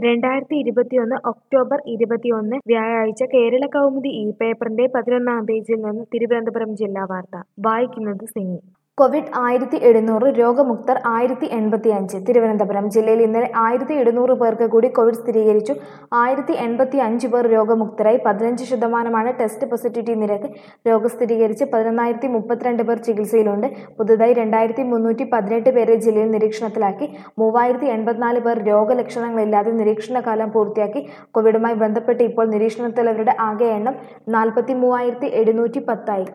രണ്ടായിരത്തി ഇരുപത്തിയൊന്ന് ഒക്ടോബർ ഇരുപത്തിയൊന്ന് വ്യാഴാഴ്ച കേരള കൗമുദി ഈ പേപ്പറിന്റെ പതിനൊന്നാം പേജിൽ നിന്ന് തിരുവനന്തപുരം ജില്ലാ വാർത്ത വായിക്കുന്നത് സിനി കോവിഡ് ആയിരത്തി എഴുന്നൂറ് രോഗമുക്തർ ആയിരത്തി എൺപത്തി അഞ്ച് തിരുവനന്തപുരം ജില്ലയിൽ ഇന്നലെ ആയിരത്തി എഴുന്നൂറ് പേർക്ക് കൂടി കോവിഡ് സ്ഥിരീകരിച്ചു ആയിരത്തി എൺപത്തി അഞ്ച് പേർ രോഗമുക്തരായി പതിനഞ്ച് ശതമാനമാണ് ടെസ്റ്റ് പോസിറ്റിവിറ്റി നിരക്ക് രോഗം സ്ഥിരീകരിച്ച് പതിനൊന്നായിരത്തി മുപ്പത്തിരണ്ട് പേർ ചികിത്സയിലുണ്ട് പുതുതായി രണ്ടായിരത്തി മുന്നൂറ്റി പതിനെട്ട് പേരെ ജില്ലയിൽ നിരീക്ഷണത്തിലാക്കി മൂവായിരത്തി എൺപത്തിനാല് പേർ രോഗലക്ഷണങ്ങളില്ലാതെ നിരീക്ഷണകാലം പൂർത്തിയാക്കി കോവിഡുമായി ബന്ധപ്പെട്ട് ഇപ്പോൾ നിരീക്ഷണത്തിലുള്ളവരുടെ ആകെ എണ്ണം നാൽപ്പത്തി മൂവായിരത്തി എഴുന്നൂറ്റി പത്തായി